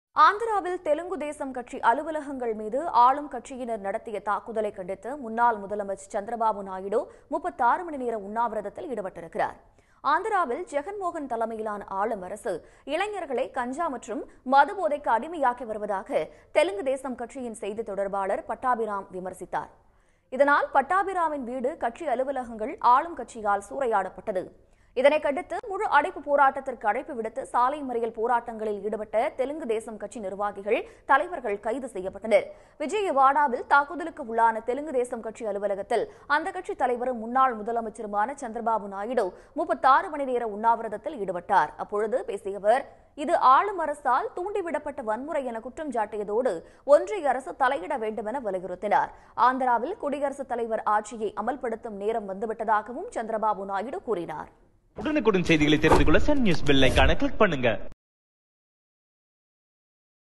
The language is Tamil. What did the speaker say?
ஆந்திராவில் தெலுங்கு தேசம் கட்சி அலுவலகங்கள் மீது ஆளும் கட்சியினர் நடத்திய தாக்குதலை கண்டித்து முன்னாள் முதலமைச்சர் சந்திரபாபு நாயுடு முப்பத்தாறு மணி நேர உண்ணாவிரதத்தில் ஈடுபட்டிருக்கிறார் ஆந்திராவில் ஜெகன்மோகன் தலைமையிலான ஆளும் அரசு இளைஞர்களை கஞ்சா மற்றும் மது போதைக்கு அடிமையாக்கி வருவதாக தெலுங்கு தேசம் கட்சியின் செய்தி தொடர்பாளர் பட்டாபிராம் விமர்சித்தார் இதனால் பட்டாபிராமின் வீடு கட்சி அலுவலகங்கள் ஆளும் கட்சியால் சூறையாடப்பட்டது இதனை கண்டித்து முழு அடைப்பு போராட்டத்திற்கு அழைப்பு விடுத்து சாலை மறியல் போராட்டங்களில் ஈடுபட்ட தெலுங்கு தேசம் கட்சி நிர்வாகிகள் தலைவர்கள் கைது செய்யப்பட்டனர் விஜயவாடாவில் தாக்குதலுக்கு உள்ளான தெலுங்கு தேசம் கட்சி அலுவலகத்தில் அந்த கட்சி தலைவரும் முன்னாள் முதலமைச்சருமான சந்திரபாபு நாயுடு முப்பத்தாறு மணி நேர உண்ணாவிரதத்தில் ஈடுபட்டார் அப்பொழுது பேசிய அவர் இது ஆளும் அரசால் தூண்டிவிடப்பட்ட வன்முறை என குற்றம் சாட்டியதோடு ஒன்றிய அரசு தலையிட வேண்டும் என வலியுறுத்தினார் ஆந்திராவில் குடியரசுத் தலைவர் ஆட்சியை அமல்படுத்தும் நேரம் வந்துவிட்டதாகவும் சந்திரபாபு நாயுடு கூறினார் உடனுக்குடன் செய்திகளை தெரிந்து கொள்ள சன் நியூஸ் பெல் ஐகானை கிளிக் பண்ணுங்க